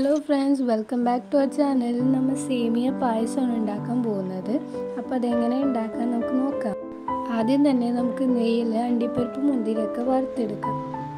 hello friends welcome back to our channel നമ്മൾ സേമിയ പായസമാണ് ഉണ്ടാക്കാൻ പോകുന്നത് അപ്പോൾ അതെങ്ങനെ ഉണ്ടാക്കാൻ നമുക്ക് നോക്കാം ആദ്യം തന്നെ നമുക്ക് നെയ്യിൽ അണ്ടിപ്പരിപ്പ് മുന്തിരിയൊക്കെ വറുത്തെടുക്കാം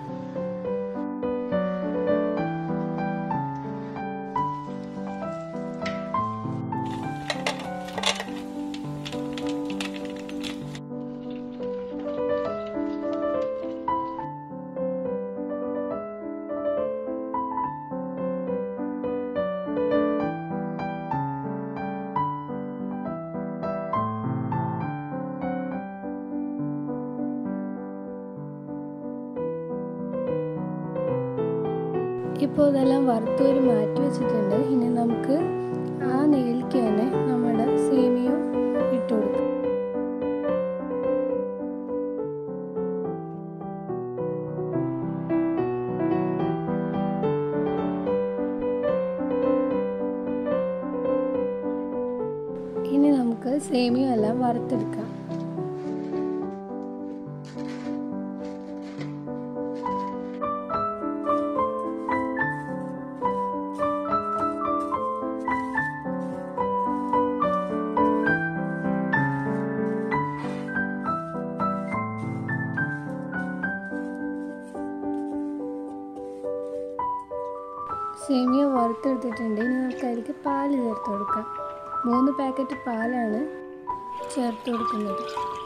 ഇപ്പോൾ ഇതെല്ലാം വറുത്തൊരു മാറ്റി വെച്ചിട്ടുണ്ട് ഇനി നമുക്ക് ആ നെയ്യിലേക്ക് തന്നെ നമ്മുടെ സേമിയ ഇട്ട് കൊടുക്കാം ഇനി നമുക്ക് സേമിയ എല്ലാം വറുത്തെടുക്കാം സേമിയ വറുത്തെടുത്തിട്ടുണ്ട് ഇനി നമുക്ക് അതിലേക്ക് പാല് ചേർത്ത് കൊടുക്കാം മൂന്ന് പാക്കറ്റ് പാലാണ് ചേർത്ത് കൊടുക്കുന്നത്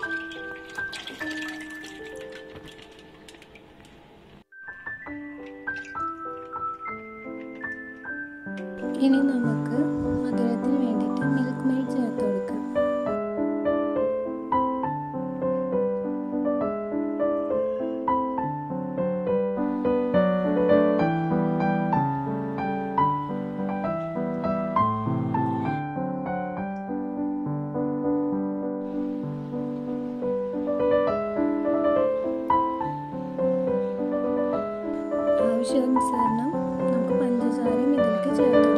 ഇനി നമുക്ക് മധുരത്തിന് വേണ്ടിയിട്ട് മിൽക്ക് മെയ്ഡ് ചേർത്ത് കൊടുക്കാം ആവശ്യാനുസരണം നമുക്ക് പഞ്ചസാരയും ഇതിലേക്ക് ചേർത്ത്